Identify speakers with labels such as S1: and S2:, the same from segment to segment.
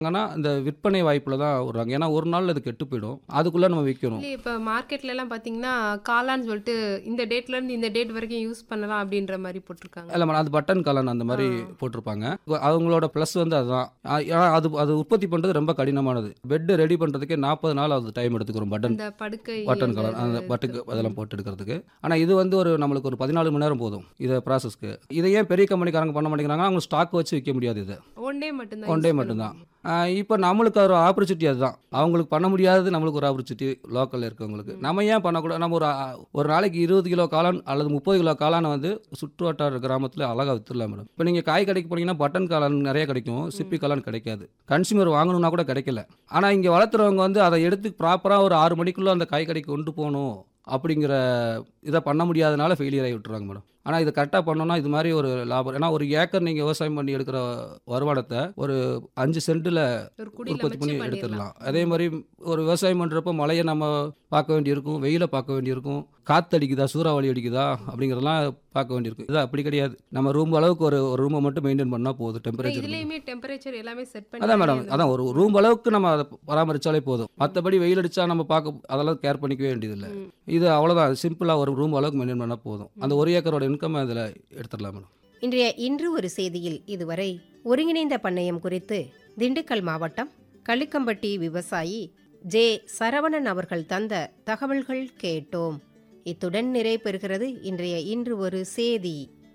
S1: ஆனா இந்த விற்பனை வாய்ப்புல தான் விடுறாங்க ஏன்னா ஒரு நாள் அது கெட்டு போயிடும் அதுக்குள்ள நம்ம விற்கணும்
S2: இல்லையே இப்போ மார்க்கெட்ல எல்லாம் பார்த்தீங்கன்னா காளான்னு சொல்லிட்டு இந்த டேட்ல இருந்து இந்த டேட் வரைக்கும் யூஸ் பண்ணலாம் அப்படின்ற மாதிரி போட்டிருக்காங்க
S1: இல்லை மேடம் அது பட்டன் காளான் அந்த மாதிரி போட்டிருப்பாங்க அவங்களோட ப்ளஸ் வந்து அதுதான் ஆ, ஏன்னா அது அது உற்பத்தி பண்ணுறது ரொம்ப கடினமானது பெட் ரெடி பண்ணுறதுக்கே நாற்பது நாள் அது டைம் எடுத்துக்கிறோம் பட்டன்
S2: அந்த படுக்கை
S1: பட்டன்
S2: அந்த
S1: கலர் அந்த
S2: இது
S1: பட்டுக்கு அதெல்லாம் போட்டு எடுக்கிறதுக்கு ஆனால் இது வந்து ஒரு நம்மளுக்கு ஒரு பதினாலு மணி நேரம் போதும் இதை ப்ராசஸ்க்கு இதை ஏன் பெரிய கம்பெனிக்காரங்க பண்ண மாட்டேங்கிறாங்க அவங்க ஸ்டாக் வச்சு விற்க முடியாது இதை
S2: ஒன் டே மட்டும்தான்
S1: ஒன்
S2: use
S1: டே
S2: பண்ண
S1: மட்டும்தான்
S2: முடியும்.
S1: இப்போ நம்மளுக்கு ஒரு ஆப்பர்ச்சுனிட்டி அதுதான் அவங்களுக்கு பண்ண முடியாதது நம்மளுக்கு ஒரு ஆப்பர்ச்சுனிட்டி லோக்கலில் இருக்கவங்களுக்கு நம்ம ஏன் பண்ணக்கூடாது நம்ம ஒரு ஆ- ஒரு நாளைக்கு இருபது கிலோ காளான் அல்லது முப்பது கிலோ காளானை வந்து சுற்று வட்டார கிராமத்தில் அழகாக வித்துடலாம் மேடம் இப்போ நீங்கள் காய் கடைக்கு போனீங்கன்னா பட்டன் காளான் நிறைய கிடைக்கும் சிப்பி காளான் கிடைக்காது கன்சியூமர் வாங்கணும்னா கூட கிடைக்கல ஆனால் இங்கே வளர்த்துறவங்க வந்து அதை எடுத்து ப்ராப்பராக ஒரு ஆறு மணிக்குள்ளே அந்த காய் கடைக்கு கொண்டு போகணும் அப்படிங்கிற இதை பண்ண முடியாதனால ஃபெயிலியர் ஆகி விட்டுறாங்க மேடம் ஆனால் இது கரெக்டாக பண்ணோம்னா இது மாதிரி ஒரு லாபம் ஏன்னா ஒரு ஏக்கர் நீங்கள் விவசாயம் பண்ணி எடுக்கிற வருமானத்தை ஒரு அஞ்சு சென்ட்டில்
S2: ஒரு குடியில்
S1: உற்பத்தி பண்ணி
S2: வச்சு
S1: எடுத்துடலாம்
S2: பண்ணிடலாம்
S1: அதே மாதிரி ஒரு விவசாயம் பண்ணுறப்போ மழையை நம்ம பார்க்க வேண்டியிருக்கும் வெயிலை பார்க்க வேண்டியிருக்கும் காற்று அடிக்குதா சூறாவளி அடிக்குதா அப்படிங்கிறதெல்லாம் பார்க்க வேண்டியிருக்கும் இது அப்படி கிடையாது நம்ம ரூம் அளவுக்கு ஒரு ஒரு ரூமை மட்டும் மெயின்டைன் பண்ணால் போதும்
S2: ஆனா
S1: டெம்பரேச்சர்
S2: இதுலயுமே டெம்பரேச்சர் எல்லாமே செட் பண்ணி
S1: அதான் மேடம்
S2: தானே
S1: அதான் ஒரு ரூம் அளவுக்கு நம்ம அதை பராமரிச்சாலே போதும் மற்றபடி வெயில் அடிச்சா நம்ம பார்க்க அதெல்லாம் கேர் பண்ணிக்கவே வேண்டியதில்லை
S2: ம்.
S1: இது அவ்வளோதான் சிம்பிளாக ஒரு ரூம் அளவுக்கு மெயின்டைன் பண்ணால் போதும் அந்த ஒரு ஏக்கரோட இன்கம் அதில் எடுத்துடலாம் மேடம்
S3: இன்றைய இன்று ஒரு செய்தியில் இதுவரை ஒருங்கிணைந்த பண்ணையம் குறித்து திண்டுக்கல் மாவட்டம் களிக்கம்பட்டி விவசாயி ஜே சரவணன் அவர்கள் தந்த தகவல்கள் கேட்டோம் இத்துடன் நிறைவு பெறுகிறது இன்றைய இன்று ஒரு செய்தி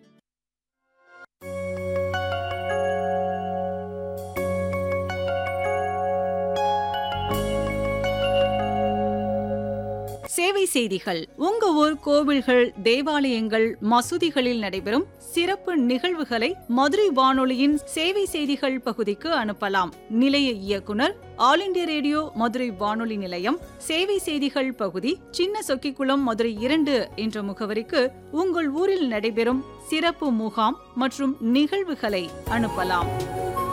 S4: சேவை செய்திகள் உங்க ஊர் கோவில்கள் தேவாலயங்கள் மசூதிகளில் நடைபெறும் சிறப்பு நிகழ்வுகளை மதுரை வானொலியின் சேவை செய்திகள் பகுதிக்கு அனுப்பலாம் நிலைய இயக்குனர் ஆல் இண்டியா ரேடியோ மதுரை வானொலி நிலையம் சேவை செய்திகள் பகுதி சின்ன சொக்கிக்குளம் மதுரை இரண்டு என்ற முகவரிக்கு உங்கள் ஊரில் நடைபெறும் சிறப்பு முகாம் மற்றும் நிகழ்வுகளை அனுப்பலாம்